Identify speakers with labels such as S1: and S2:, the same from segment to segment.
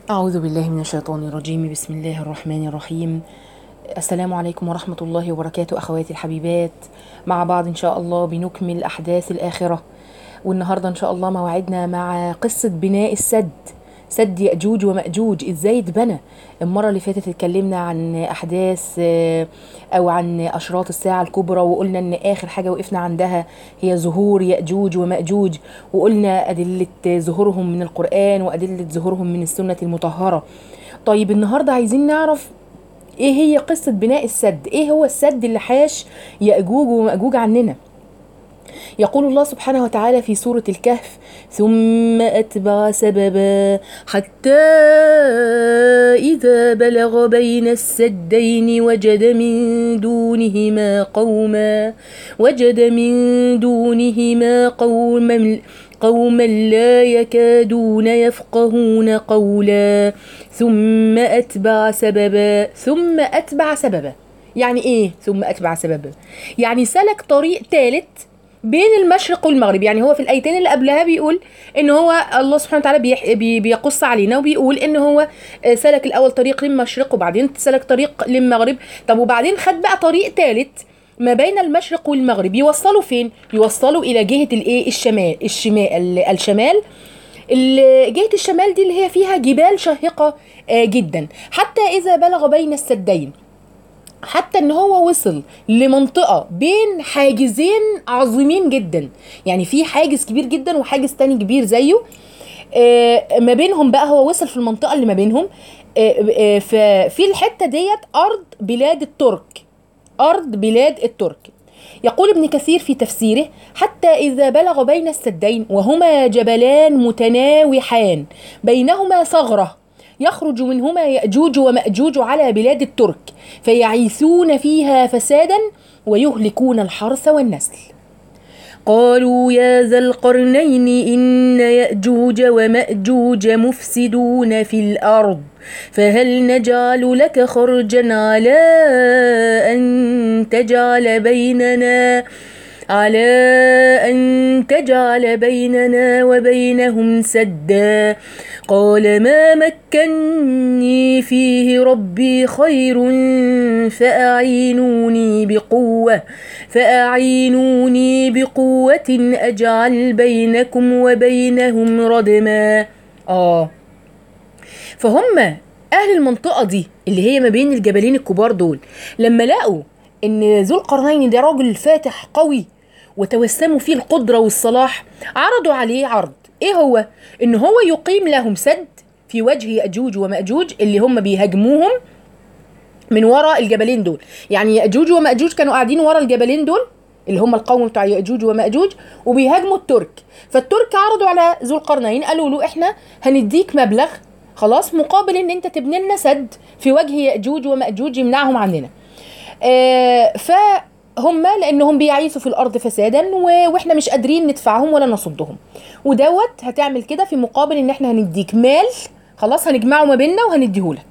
S1: أعوذ بالله من الشيطان الرجيم بسم الله الرحمن الرحيم السلام عليكم ورحمة الله وبركاته أخواتي الحبيبات مع بعض إن شاء الله بنكمل أحداث الآخرة والنهاردة إن شاء الله موعدنا مع قصة بناء السد سد يأجوج ومأجوج إزاي اتبنى المرة اللي فاتت اتكلمنا عن أحداث آه، أو عن أشراط الساعة الكبرى وقلنا إن آخر حاجة وقفنا عندها هي ظهور يأجوج ومأجوج وقلنا أدلة ظهورهم من القرآن وأدلة ظهورهم من السنة المطهرة طيب النهاردة عايزين نعرف ايه هي قصة بناء السد ايه هو السد اللي حاش يأجوج ومأجوج عننا يقول الله سبحانه وتعالى في سورة الكهف ثم أتبع سببا حتى إذا بلغ بين السدين وجد من دونهما قوما وجد من دونهما قوما قوما لا يكادون يفقهون قولا ثم أتبع سببا ثم أتبع سببا يعني إيه ثم أتبع سببا يعني سلك طريق ثالث بين المشرق والمغرب يعني هو في الايتين اللي قبلها بيقول ان هو الله سبحانه وتعالى بيح... بي... بيقص علينا وبيقول ان هو آه، سلك الاول طريق للمشرق وبعدين سلك طريق للمغرب طب وبعدين خد بقى طريق ثالث ما بين المشرق والمغرب يوصلوا فين يوصلوا الى جهه الايه الشمال الشمال الشمال ال- جهه الشمال دي اللي هي فيها جبال شاهقه آه، جدا حتى اذا بلغ بين السدين حتى ان هو وصل لمنطقة بين حاجزين عظيمين جدا يعني في حاجز كبير جدا وحاجز تاني كبير زيه آه، ما بينهم بقى هو وصل في المنطقة اللي ما بينهم آه، آه، ففي الحتة ديت أرض بلاد الترك أرض بلاد الترك يقول ابن كثير في تفسيره حتى إذا بلغ بين السدين وهما جبلان متناوحان بينهما ثغرة يخرج منهما يأجوج ومأجوج على بلاد الترك فيعيثون فيها فسادا ويهلكون الحرث والنسل قالوا يا ذا القرنين إن يأجوج ومأجوج مفسدون في الأرض فهل نجعل لك خرجا على أن تجعل بيننا على أن تجعل بيننا وبينهم سدا قال ما مكني فيه ربي خير فأعينوني بقوة فأعينوني بقوة أجعل بينكم وبينهم ردما آه فهم أهل المنطقة دي اللي هي ما بين الجبلين الكبار دول لما لقوا إن ذو القرنين ده راجل فاتح قوي وتوسموا فيه القدرة والصلاح عرضوا عليه عرض إيه هو؟ إن هو يقيم لهم سد في وجه يأجوج ومأجوج اللي هم بيهاجموهم من وراء الجبلين دول يعني يأجوج ومأجوج كانوا قاعدين ورا الجبلين دول اللي هم القوم بتاع يأجوج ومأجوج وبيهاجموا الترك فالترك عرضوا على ذو القرنين قالوا له احنا هنديك مبلغ خلاص مقابل ان انت تبني لنا سد في وجه يأجوج ومأجوج يمنعهم عننا آه فهم لانهم بيعيثوا في الارض فسادا و- واحنا مش قادرين ندفعهم ولا نصدهم ودوت هتعمل كده في مقابل ان احنا هنديك مال خلاص هنجمعه ما بيننا وهنديهولك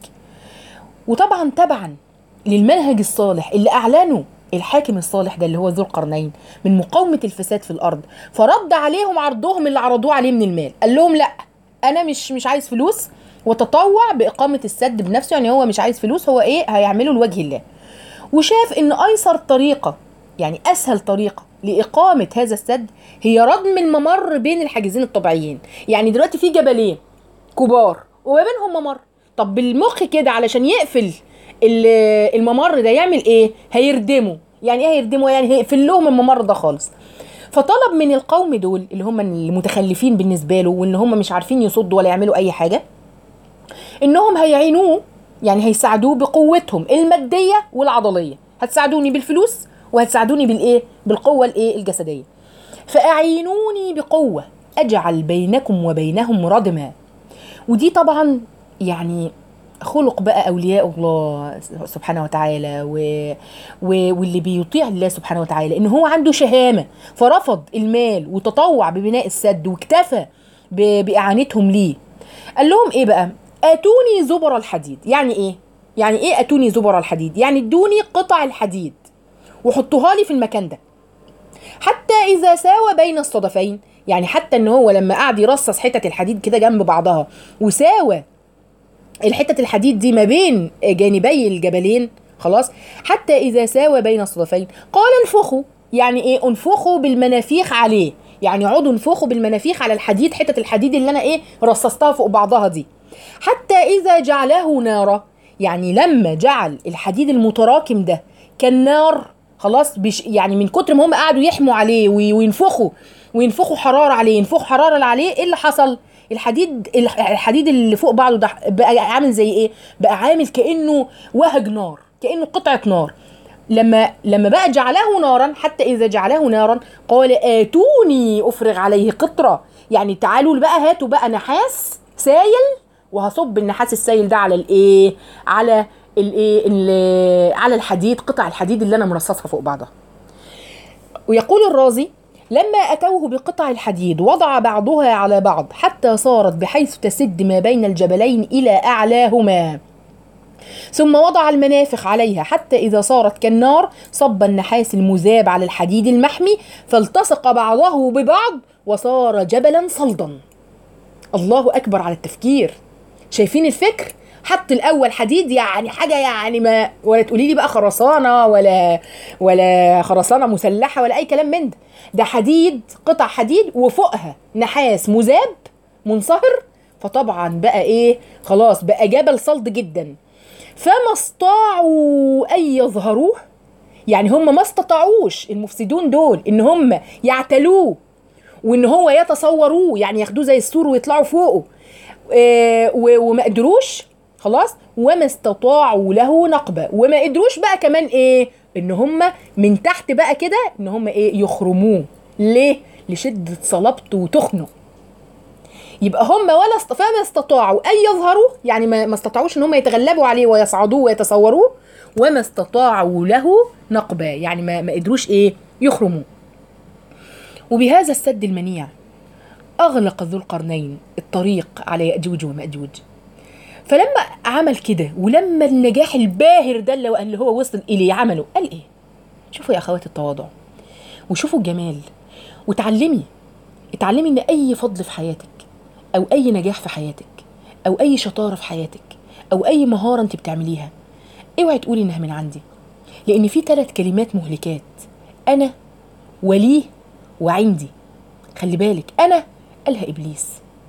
S1: وطبعا تبعا للمنهج الصالح اللي اعلنه الحاكم الصالح ده اللي هو ذو القرنين من مقاومه الفساد في الارض فرد عليهم عرضهم اللي عرضوه عليه من المال قال لهم لا انا مش مش عايز فلوس وتطوع باقامه السد بنفسه يعني هو مش عايز فلوس هو ايه هيعمله لوجه الله وشاف ان ايسر طريقه يعني اسهل طريقه لاقامه هذا السد هي ردم الممر بين الحاجزين الطبيعيين يعني دلوقتي في جبلين كبار وما بينهم ممر طب بالمخ كده علشان يقفل ال- الممر ده يعمل ايه هيردمه يعني ايه هيردمه يعني هيقفل لهم الممر ده خالص فطلب من القوم دول اللي هم المتخلفين بالنسبه له وان هم مش عارفين يصدوا ولا يعملوا اي حاجه انهم هيعينوه يعني هيساعدوه بقوتهم الماديه والعضليه هتساعدوني بالفلوس وهتساعدوني بالايه بالقوه الايه الجسديه فاعينوني بقوه اجعل بينكم وبينهم ردما ودي طبعا يعني خلق بقى اولياء الله سبحانه وتعالى و... و... واللي بيطيع الله سبحانه وتعالى ان هو عنده شهامه فرفض المال وتطوع ببناء السد واكتفى ب... باعانتهم ليه قال لهم ايه بقى اتوني زبر الحديد يعني ايه يعني ايه اتوني زبر الحديد يعني ادوني قطع الحديد وحطوها لي في المكان ده حتى اذا ساوى بين الصدفين يعني حتى ان هو لما قعد يرصص حتت الحديد كده جنب بعضها وساوى الحتة الحديد دي ما بين جانبي الجبلين خلاص حتى إذا ساوى بين الصدفين قال انفخوا يعني إيه انفخوا بالمنافيخ عليه يعني اقعدوا انفخوا بالمنافيخ على الحديد حتة الحديد اللي أنا إيه رصصتها فوق بعضها دي حتى إذا جعله نارا يعني لما جعل الحديد المتراكم ده كالنار خلاص بش يعني من كتر ما هم قعدوا يحموا عليه وي- وينفخوا وينفخوا حرارة عليه ينفخوا حرارة اللي عليه ايه اللي حصل الحديد الح- الحديد اللي فوق بعضه ده بقى عامل زي ايه بقى عامل كانه وهج نار كانه قطعه نار لما لما بقى جعله نارا حتى اذا جعله نارا قال اتوني افرغ عليه قطره يعني تعالوا بقى هاتوا بقى نحاس سايل وهصب النحاس السايل ده على الايه على الايه ال- على الحديد قطع الحديد اللي انا مرصصها فوق بعضها ويقول الرازي لما أتوه بقطع الحديد وضع بعضها على بعض حتى صارت بحيث تسد ما بين الجبلين إلى أعلاهما ثم وضع المنافخ عليها حتى إذا صارت كالنار صب النحاس المذاب على الحديد المحمي فالتصق بعضه ببعض وصار جبلا صلدا الله أكبر على التفكير شايفين الفكر حط الاول حديد يعني حاجه يعني ما ولا تقولي لي بقى خرسانه ولا ولا خرسانه مسلحه ولا اي كلام من ده ده حديد قطع حديد وفوقها نحاس مذاب منصهر فطبعا بقى ايه خلاص بقى جبل صلد جدا فما استطاعوا ان يظهروه يعني هم ما استطاعوش المفسدون دول ان هم يعتلوه وان هو يتصوروه يعني ياخدوه زي السور ويطلعوا فوقه آه، و- وما قدروش خلاص وما استطاعوا له نقبه وما قدروش بقى كمان ايه ان هم من تحت بقى كده ان هم ايه يخرموه ليه لشده صلابته وتخنه يبقى هم ولا است... فما استطاعوا ان يظهروا يعني ما ما استطاعوش ان هم يتغلبوا عليه ويصعدوه ويتصوروه وما استطاعوا له نقبه يعني ما ما قدروش ايه يخرموه وبهذا السد المنيع أغلق ذو القرنين الطريق على يأجوج ومأجوج فلما عمل كده ولما النجاح الباهر ده اللي اللي هو وصل إليه عمله قال إيه؟ شوفوا يا أخوات التواضع وشوفوا الجمال وتعلمي اتعلمي إن أي فضل في حياتك أو أي نجاح في حياتك أو أي شطارة في حياتك أو أي مهارة أنت بتعمليها اوعي تقولي إنها من عندي لأن في ثلاث كلمات مهلكات أنا وليه وعندي خلي بالك انا قالها ابليس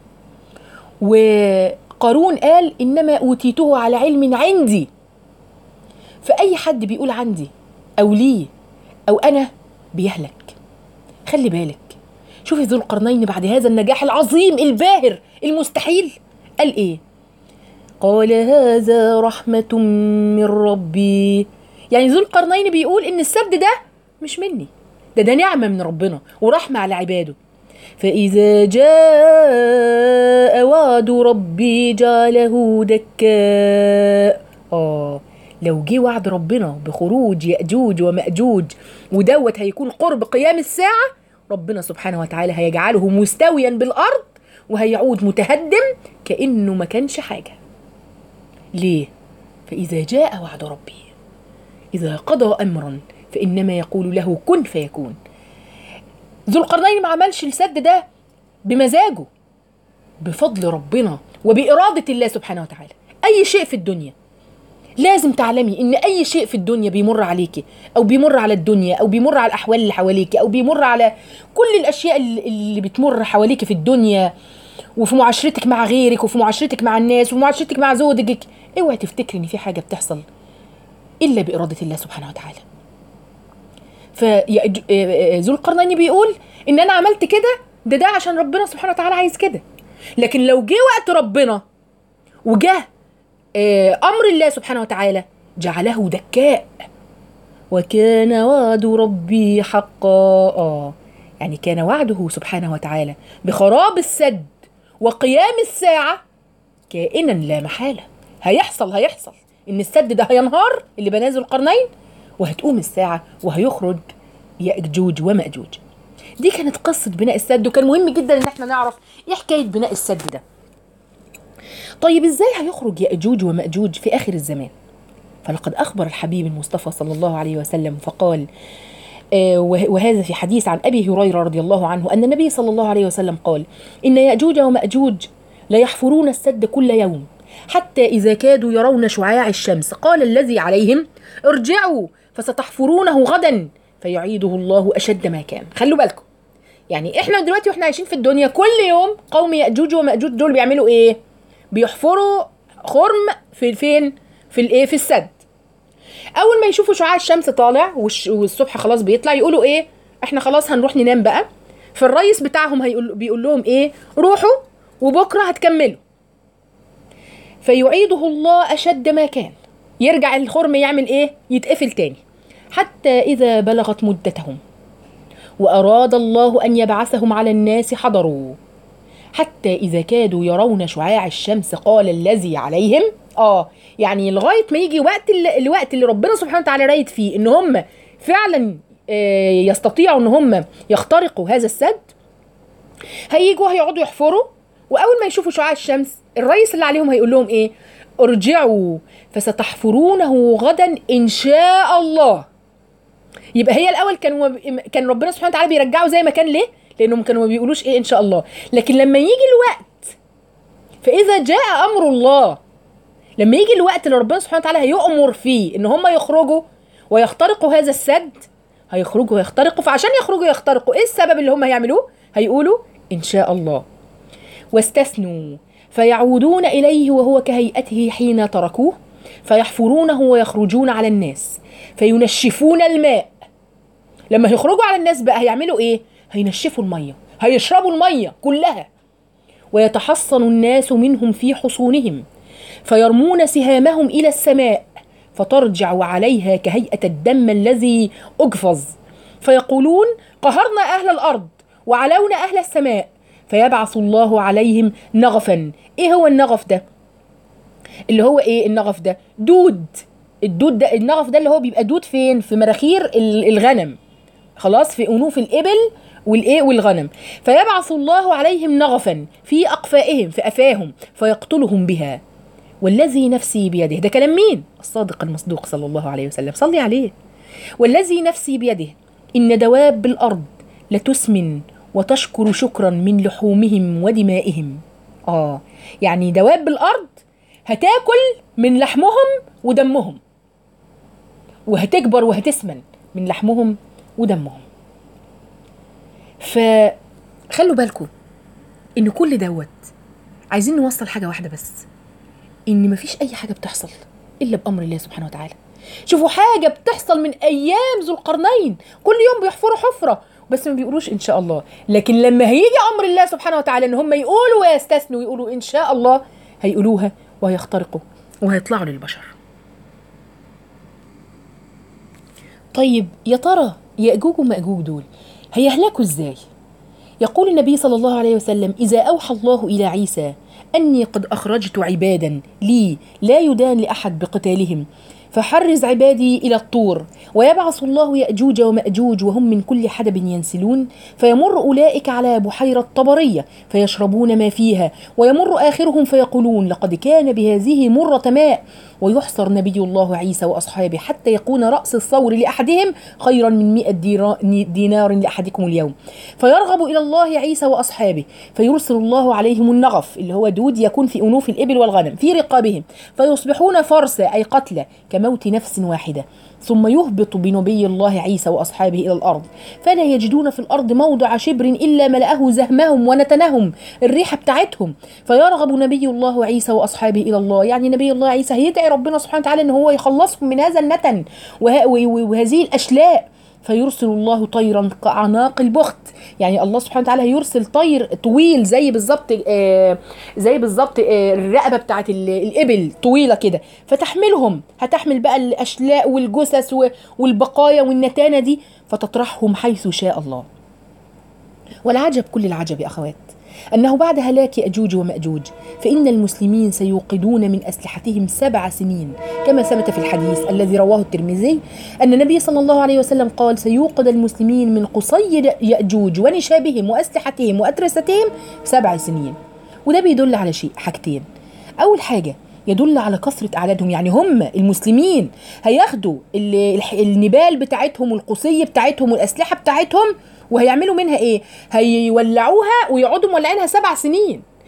S1: وقارون قال انما اوتيته على علم عندي فاي حد بيقول عندي او لي او انا بيهلك خلي بالك شوفي ذو القرنين بعد هذا النجاح العظيم الباهر المستحيل قال ايه قال هذا رحمة من ربي يعني ذو القرنين بيقول ان السد ده مش مني ده ده نعمة من ربنا ورحمة على عباده فإذا جاء وعد ربي جعله دكاء آه لو جه وعد ربنا بخروج يأجوج ومأجوج ودوت هيكون قرب قيام الساعة ربنا سبحانه وتعالى هيجعله مستويا بالأرض وهيعود متهدم كأنه ما كانش حاجة ليه؟ فإذا جاء وعد ربي إذا قضى أمرا فإنما يقول له كن فيكون ذو القرنين ما عملش السد ده بمزاجه بفضل ربنا وبإرادة الله سبحانه وتعالى أي شيء في الدنيا لازم تعلمي ان اي شيء في الدنيا بيمر عليكي او بيمر على الدنيا او بيمر على الاحوال اللي حواليكي او بيمر على كل الاشياء اللي اللي بتمر حواليكي في الدنيا وفي معاشرتك مع غيرك وفي معاشرتك مع الناس وفي معاشرتك مع زوجك اوعي تفتكري ان في حاجه بتحصل الا باراده الله سبحانه وتعالى فذو القرنين بيقول ان انا عملت كده ده ده عشان ربنا سبحانه وتعالى عايز كده لكن لو جه وقت ربنا وجه آه، امر الله سبحانه وتعالى جعله دكاء وكان وعد ربي حقا آه يعني كان وعده سبحانه وتعالى بخراب السد وقيام الساعة كائنا لا محالة هيحصل هيحصل إن السد ده هينهار اللي بناه ذو القرنين وهتقوم الساعة وهيخرج يأجوج ومأجوج دي كانت قصة بناء السد وكان مهم جدا إن احنا نعرف إيه حكاية بناء السد ده طيب إزاي هيخرج يأجوج ومأجوج في آخر الزمان فلقد أخبر الحبيب المصطفى صلى الله عليه وسلم فقال آه، وه- وهذا في حديث عن أبي هريرة رضي الله عنه أن النبي صلى الله عليه وسلم قال إن يأجوج ومأجوج لا يحفرون السد كل يوم حتى إذا كادوا يرون شعاع الشمس قال الذي عليهم ارجعوا فستحفرونه غدا فيعيده الله أشد ما كان خلوا بالكم يعني احنا دلوقتي واحنا عايشين في الدنيا كل يوم قوم يأجوج ومأجوج دول بيعملوا ايه بيحفروا خرم في فين في الايه في السد اول ما يشوفوا شعاع الشمس طالع والش- والصبح خلاص بيطلع يقولوا ايه احنا خلاص هنروح ننام بقى فالرئيس بتاعهم هيقول بيقول لهم ايه روحوا وبكره هتكملوا فيعيده الله اشد ما كان يرجع الخرم يعمل ايه يتقفل تاني حتى اذا بلغت مدتهم واراد الله ان يبعثهم على الناس حضروا حتى إذا كادوا يرون شعاع الشمس قال الذي عليهم اه يعني لغاية ما يجي وقت اللي الوقت اللي ربنا سبحانه وتعالى رايد فيه ان هم فعلا آه، يستطيعوا ان هم يخترقوا هذا السد هيجوا هيقعدوا يحفروا واول ما يشوفوا شعاع الشمس الرئيس اللي عليهم هيقول لهم ايه ارجعوا فستحفرونه غدا ان شاء الله يبقى هي الاول كان كان ربنا سبحانه وتعالى بيرجعوا زي ما كان ليه لانهم كانوا ما بيقولوش ايه ان شاء الله لكن لما يجي الوقت فاذا جاء امر الله لما يجي الوقت اللي ربنا سبحانه وتعالى هيؤمر فيه ان هم يخرجوا ويخترقوا هذا السد هيخرجوا ويخترقوا فعشان يخرجوا يخترقوا ايه السبب اللي هم هيعملوه هيقولوا ان شاء الله واستثنوا فيعودون اليه وهو كهيئته حين تركوه فيحفرونه ويخرجون على الناس فينشفون الماء لما هيخرجوا على الناس بقى هيعملوا ايه هينشفوا الميه هيشربوا الميه كلها ويتحصن الناس منهم في حصونهم فيرمون سهامهم الى السماء فترجع عليها كهيئه الدم الذي اجفظ فيقولون قهرنا اهل الارض وعلونا اهل السماء فيبعث الله عليهم نغفا ايه هو النغف ده اللي هو ايه النغف ده دود الدود ده النغف ده اللي هو بيبقى دود فين في مراخير ال- الغنم خلاص في انوف الابل والايه والغنم فيبعث الله عليهم نغفا في اقفائهم في افاهم فيقتلهم بها والذي نفسي بيده ده كلام مين الصادق المصدوق صلى الله عليه وسلم صلي عليه والذي نفسي بيده ان دواب الارض لتسمن وتشكر شكرا من لحومهم ودمائهم اه يعني دواب الارض هتاكل من لحمهم ودمهم وهتكبر وهتسمن من لحمهم ودمهم فخلوا بالكم ان كل دوت عايزين نوصل حاجه واحده بس ان مفيش اي حاجه بتحصل الا بامر الله سبحانه وتعالى شوفوا حاجه بتحصل من ايام ذو القرنين كل يوم بيحفروا حفره بس ما بيقولوش ان شاء الله لكن لما هيجي امر الله سبحانه وتعالى ان هم يقولوا ويستثنوا ويقولوا ان شاء الله هيقولوها وهيخترقوا وهيطلعوا للبشر طيب يا ترى يأجوج ومأجوج دول هيهلكوا ازاي يقول النبي صلى الله عليه وسلم إذا أوحى الله إلى عيسى أني قد أخرجت عبادا لي لا يدان لأحد بقتالهم فحرز عبادي إلى الطور ويبعث الله يأجوج ومأجوج وهم من كل حدب ينسلون فيمر أولئك على بحيرة طبرية فيشربون ما فيها ويمر آخرهم فيقولون لقد كان بهذه مرة ماء ويحصر نبي الله عيسى وأصحابه حتى يكون رأس الثور لأحدهم خيرا من مئة ديرا- دينار لأحدكم اليوم فيرغب إلى الله عيسى وأصحابه فيرسل الله عليهم النغف اللي هو دود يكون في أنوف الإبل والغنم في رقابهم فيصبحون فرسا أي قتلى كموت نفس واحدة ثم يهبط بنبي الله عيسى واصحابه الى الارض فلا يجدون في الارض موضع شبر الا ملاه زهمهم ونتنهم الريحه بتاعتهم فيرغب نبي الله عيسى واصحابه الى الله يعني نبي الله عيسى هيدعي ربنا سبحانه وتعالى ان هو يخلصهم من هذا النتن وه- و- وهذه الاشلاء فيرسل الله طيرا كأعناق البخت يعني الله سبحانه وتعالى هيرسل طير طويل زي بالظبط آه زي بالظبط آه الرقبه بتاعت ال- الابل طويله كده فتحملهم هتحمل بقى الاشلاء والجثث و- والبقايا والنتانه دي فتطرحهم حيث شاء الله والعجب كل العجب يا اخوات انه بعد هلاك ياجوج وماجوج فان المسلمين سيوقدون من اسلحتهم سبع سنين كما ثبت في الحديث الذي رواه الترمذي ان النبي صلى الله عليه وسلم قال سيوقد المسلمين من قصي ياجوج ونشابهم واسلحتهم واترستهم سبع سنين وده بيدل على شيء حاجتين اول حاجه يدل على كثرة أعدادهم يعني هم المسلمين هياخدوا ال- الح- النبال بتاعتهم والقصي بتاعتهم والأسلحة بتاعتهم وهيعملوا منها إيه؟ هيولعوها ويقعدوا مولعينها سبع سنين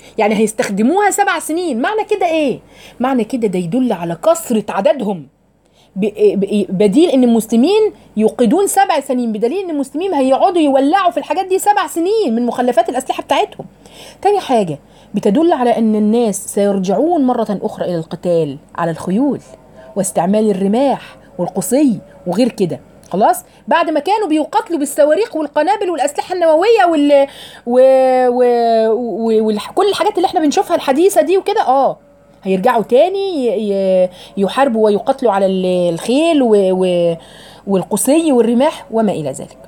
S1: يعني هيستخدموها سبع سنين معنى كده ايه معنى كده ده يدل على كثرة عددهم ب- ب- بديل ان المسلمين يوقدون سبع سنين بدليل ان المسلمين هيقعدوا يولعوا في الحاجات دي سبع سنين من مخلفات الاسلحه بتاعتهم تاني حاجه بتدل على ان الناس سيرجعون مره اخرى الى القتال على الخيول واستعمال الرماح والقصي وغير كده خلاص بعد ما كانوا بيقاتلوا بالصواريخ والقنابل والاسلحه النوويه وال و... و... و... وكل الحاجات اللي احنا بنشوفها الحديثه دي وكده اه هيرجعوا تاني ي- ي- يحاربوا ويقاتلوا على ال- الخيل و... و... والقصي والرماح وما الى ذلك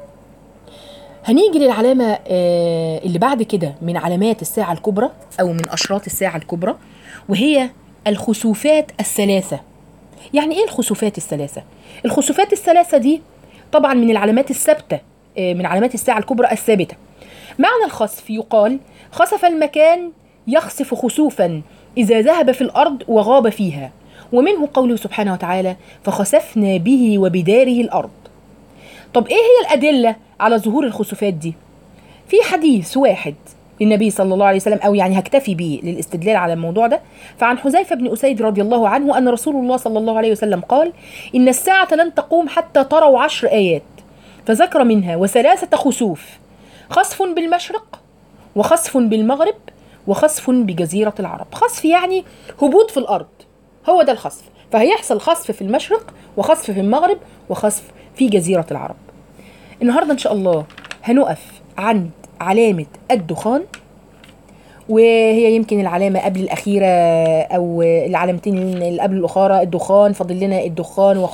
S1: هنيجي للعلامة آه، اللي بعد كده من علامات الساعة الكبرى أو من أشراط الساعة الكبرى وهي الخسوفات الثلاثة يعني إيه الخسوفات الثلاثة؟ الخسوفات الثلاثة دي طبعا من العلامات الثابتة آه، من علامات الساعة الكبرى الثابتة معنى الخسف يقال خسف المكان يخسف خسوفا إذا ذهب في الأرض وغاب فيها ومنه قوله سبحانه وتعالى فخسفنا به وبداره الأرض طب ايه هي الادله على ظهور الخسوفات دي في حديث واحد للنبي صلى الله عليه وسلم او يعني هكتفي به للاستدلال على الموضوع ده فعن حذيفه بن اسيد رضي الله عنه ان رسول الله صلى الله عليه وسلم قال ان الساعه لن تقوم حتى تروا عشر ايات فذكر منها وثلاثه خسوف خسف بالمشرق وخسف بالمغرب وخسف بجزيره العرب خسف يعني هبوط في الارض هو ده الخسف فهيحصل خسف في المشرق وخسف في المغرب وخسف في جزيرة العرب النهاردة إن شاء الله هنقف عند علامة الدخان وهي يمكن العلامة قبل الأخيرة أو العلامتين اللي قبل الأخرى الدخان فاضل لنا الدخان